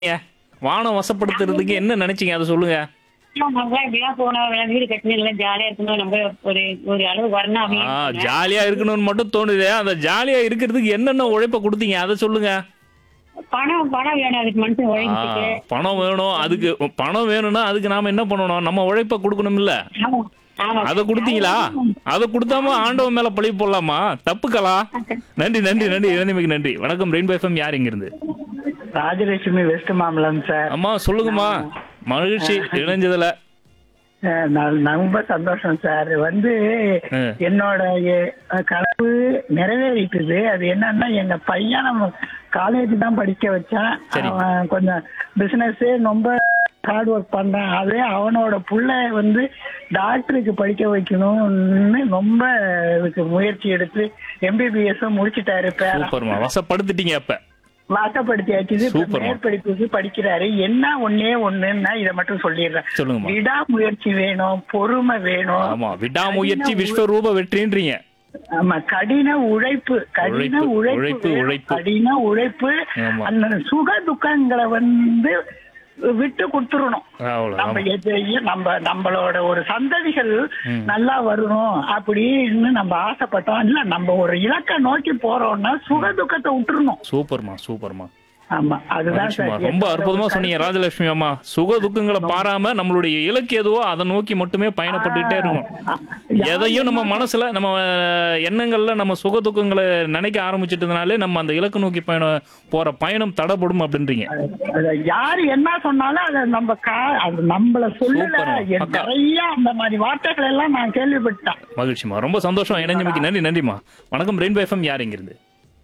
ஏ, வானம் வசப்படுத்துறதுக்கு என்ன நினைச்சீங்க அதை சொல்லுங்க நம்மளாம் இப்படிலாம் போனோம் எல்லாம் வீடு கட்டணும் எல்லாம் ஜாலியா இருக்கணும் நம்ம ஒரு ஒரு அளவு வரணும் ஆ அப்படின்னு ஜாலியா இருக்கணும்னு மட்டும் தோணுது அந்த ஜாலியா இருக்கிறதுக்கு என்னென்ன உழைப்ப கொடுத்தீங்க அதை சொல்லுங்க பணம் பணம் வேணும் அதுக்கு மனுஷன் ஆ, உழைச்சிட்டு பணம் வேணும் அதுக்கு பணம் வேணும்னா அதுக்கு நாம என்ன பண்ணணும் நம்ம உழைப்ப கொடுக்கணும் இல்ல ஆமா ஆமா அதை கொடுத்தீங்களா அதை கொடுத்தாம ஆண்டவன் மேல பழி போடலாமா தப்புக்கலா நன்றி நன்றி நன்றி இளநிமைக்கு நன்றி வணக்கம் ரெயின்போ எஃப்எம் யார் இங்க இருந்து ராஜலட்சுமி வெஸ்ட் மாம்பலம் சார் அம்மா சொல்லுங்கம்மா மகிழ்ச்சி இணைஞ்சதுல அஹ் நான் ரொம்ப சந்தோஷம் சார் வந்து ஆ. என்னோட எ- கனவு நிறைவேறிட்டுது அது என்னன்னா எங்க பையன் நம்ம காலேஜ் தான் படிக்க வச்சான் சரி. அவன் கொஞ்சம் பிசினஸ் ரொம்ப ஹார்ட் ஒர்க் பண்றான் அதே அவனோட புள்ள வந்து டாக்டருக்கு படிக்க வைக்கணும்னு ரொம்ப இதுக்கு முயற்சி எடுத்து எம்பிபிஎஸ் முடிச்சிட்டாரு பேரன் சூப்பர்மா வசப்படுத்திட்டீங்க அப்ப வாசப்படுத்தியாச்சு இப்ப சூப்பர்மா. மேற்படிப்புக்கு படிக்கிறாரு என்ன ஒன்னே ஒண்ணுன்னா இதை மட்டும் சொல்லிடுறேன் சொல்லுங்கம்மா விடாமுயற்சி வேணும் பொறுமை வேணும் ஆமா விடாமுயற்சி விஸ்வரூப வெற்றின்றீங்க ஆமா கடின உழைப்பு கடின உழைப்பு, உழைப்பு உழைப்பு, வேணும். உழைப்பு. கடின உழைப்பு ஆமா. அந்த சுக துக்கங்களை வந்து விட்டு கொடுத்துடணும் அவ்வளவு நம்ம ஆமா. எதையும் நம்ம நம்மளோட ஒரு சந்ததிகள் நல்லா வரணும் அப்படின்னு நம்ம ஆசைப்பட்டோம் இல்ல நம்ம ஒரு இலக்கை நோக்கி போறோம்னா சுக துக்கத்தை விட்டுறணும் சூப்பர்மா சூப்பர்மா ஆமா அதுதான் மகிழ்ச்சிம்மா. சார் ரொம்ப என்னோட அற்புதமா ஒரு சொன்னீங்க ராஜலட்சுமி அம்மா சுக துக்கங்களை பாராம நம்மளுடைய இலக்கு எதுவோ அதை நோக்கி மட்டுமே பயணப்பட்டுட்டே இருக்கும் எதையும் நம்ம மனசுல நம்ம அஹ், எண்ணங்கள்ல நம்ம சுக துக்கங்களை நினைக்க ஆரம்பிச்சிட்டதுனாலே நம்ம அந்த இலக்கு நோக்கி பயணம் போற பயணம் தடப்படும் அப்படின்றீங்க அத யாரு என்ன சொன்னாலும் அத நம்ம கா அது நம்மள சொல்லல சூப்பர். எ- அக்கா. நிறைய அந்த மாதிரி வார்த்தைகள் எல்லாம் நான் கேள்விப்பட்டேன் மகிழ்ச்சிமா ரொம்ப சந்தோஷம் இணைஞ்சமைக்கு நன்றி நன்றிமா வணக்கம் ரெயின்போ எஃப்எம் யார் இங்கிருந்து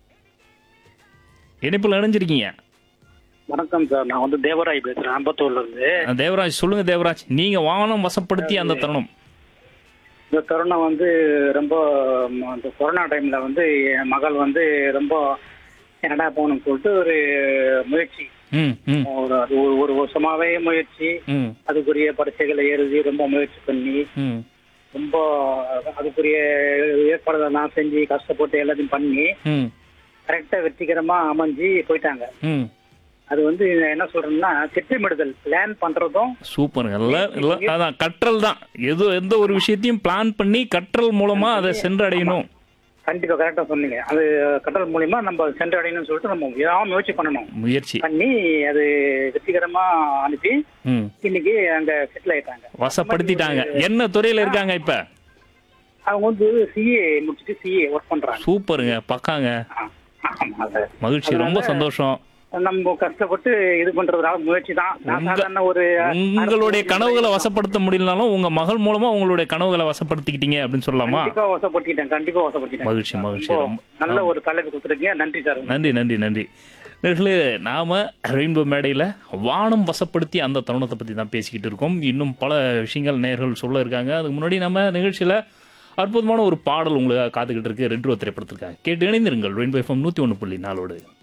இணைப்புல இணைஞ்சிருக்கீங்க வணக்கம் சார் நான் வந்து தேவராய் பேசுறேன் அம்பத்தூர்ல இருந்து அஹ், தேவராஜ் சொல்லுங்க தேவராஜ் நீங்க வாகனம் வசப்படுத்தி அந்த தருணம் இந்த தருணம் வந்து ரொம்ப ம், அந்த கொரோனா டைம்ல வந்து என் மகள் வந்து ரொம்ப கனடா போகணும்னு சொல்லிட்டு ஒரு முயற்சி ம் ம் ஒரு அது ஒரு ஒரு வருஷமாவே முயற்சி ம் அதுக்குரிய பரீட்சைகளை எழுதி ரொம்ப முயற்சி பண்ணி ம் ரொம்ப அதுக்குரிய ஏற்பாடுகள் நான் செஞ்சு கஷ்டப்பட்டு எல்லாத்தையும் பண்ணி ம் கரெக்டா வெற்றிகரமா அமைஞ்சு போயிட்டாங்க ம் அது வந்து என்ன சொல்றேன்னா திட்டமிடுதல் பிளான் பண்றதும் சூப்பருங்க இல்ல இல்ல அதான் கற்றல் தான் எது எந்த ஒரு விஷயத்தையும் பிளான் பண்ணி கற்றல் மூலமா அதை சென்றடையணும் கண்டிப்பா கரெக்டா சொன்னீங்க அது கட்டல் மூலியமா நம்ம சென்றடையணும்னு சொல்லிட்டு நம்ம விடாம முயற்சி பண்ணணும் முயற்சி பண்ணி அது வெற்றிகரமா அனுப்பி ம் இன்னைக்கு அங்க செட்டில் ஆயிட்டாங்க வசப்படுத்திட்டாங்க என்ன துறையில இருக்காங்க இப்ப அவங்க வந்து சிஏ முடிச்சுட்டு சிஏ ஒர்க் பண்றாங்க சூப்பருங்க பக்காங்க ஆ, ஆமா சார். மகிழ்ச்சி ரொம்ப சந்தோஷம் நம்ம கஷ்டப்பட்டு இது பண்றதுனால முயற்சி தான் நான் உங்க- சாதாரண ஒரு உங்களுடைய கனவுகளை வசப்படுத்த முடியலனாலும் உங்க மகள் மூலமா உங்களுடைய கனவுகளை வசப்படுத்திக்கிட்டீங்க அப்படின்னு சொல்லலாமா கண்டிப்பா வசப்பட்டுட்டேன் கண்டிப்பா வசப்பட்டுட்டேன் மகிழ்ச்சி, மகிழ்ச்சி. ரொம்ப ரொம்ப- நல்ல ஒரு தலைப்பு கொடுத்துருக்கீங்க நன்றி சார் நன்றி நன்றி நன்றி நேர்களே நாம ரெயின்போ மேடையில் வானம் வசப்படுத்தி அந்த தருணத்தை பற்றி தான் பேசிக்கிட்டு இருக்கோம் இன்னும் பல விஷயங்கள் நேர்கள் சொல்ல இருக்காங்க அதுக்கு முன்னாடி நம்ம நிகழ்ச்சியில் அற்புதமான ஒரு பாடல் உங்களுக்காக காத்துக்கிட்டு இருக்கு ரெட்ரோ திரைப்படத்திற்காக கேட்டு இணைந்திருங்கள் ரெயின்போ எஃப்எம் நூற்றி ஒன்று புள்ளி நாலோடு